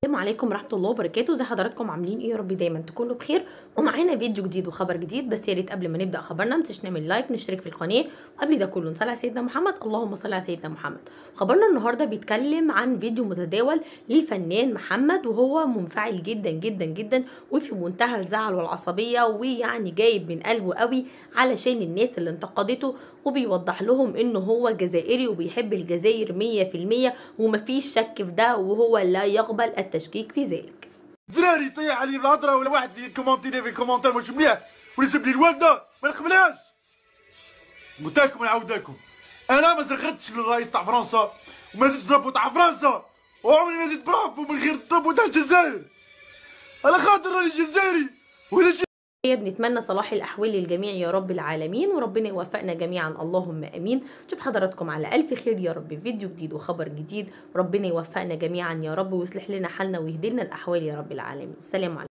السلام عليكم ورحمة الله وبركاته زي حضراتكم عاملين ايه يا رب دايما تكونوا بخير ومعانا فيديو جديد وخبر جديد بس يا ريت قبل ما نبدا خبرنا متنساش نعمل لايك نشترك في القناه وقبل ده كله نصلي على سيدنا محمد اللهم صل على سيدنا محمد خبرنا النهارده بيتكلم عن فيديو متداول للفنان محمد وهو منفعل جدا جدا جدا وفي منتهى الزعل والعصبيه ويعني جايب من قلبه قوي علشان الناس اللي انتقدته وبيوضح لهم انه هو جزائري وبيحب الجزائر 100% ومفيش شك في ده وهو لا يقبل التشكيك في ذلك دراري طيح علي الهضره ولا واحد في كومونتي في كومونتير مش مليح ولا يسب لي الوالده ما نقبلهاش قلت لكم ونعاود لكم انا ما زغرتش للرئيس تاع فرنسا وما زدتش ربو تاع فرنسا وعمري ما زدت برافو من غير ربو تاع الجزائر على خاطر راني جزائري ولا شي هي بنتمنى صلاح الاحوال للجميع يا رب العالمين وربنا يوفقنا جميعا اللهم امين نشوف حضراتكم على الف خير يا رب في فيديو جديد وخبر جديد وربنا يوفقنا جميعا يا رب ويصلح لنا حالنا ويهدي لنا الاحوال يا رب العالمين سلام عليكم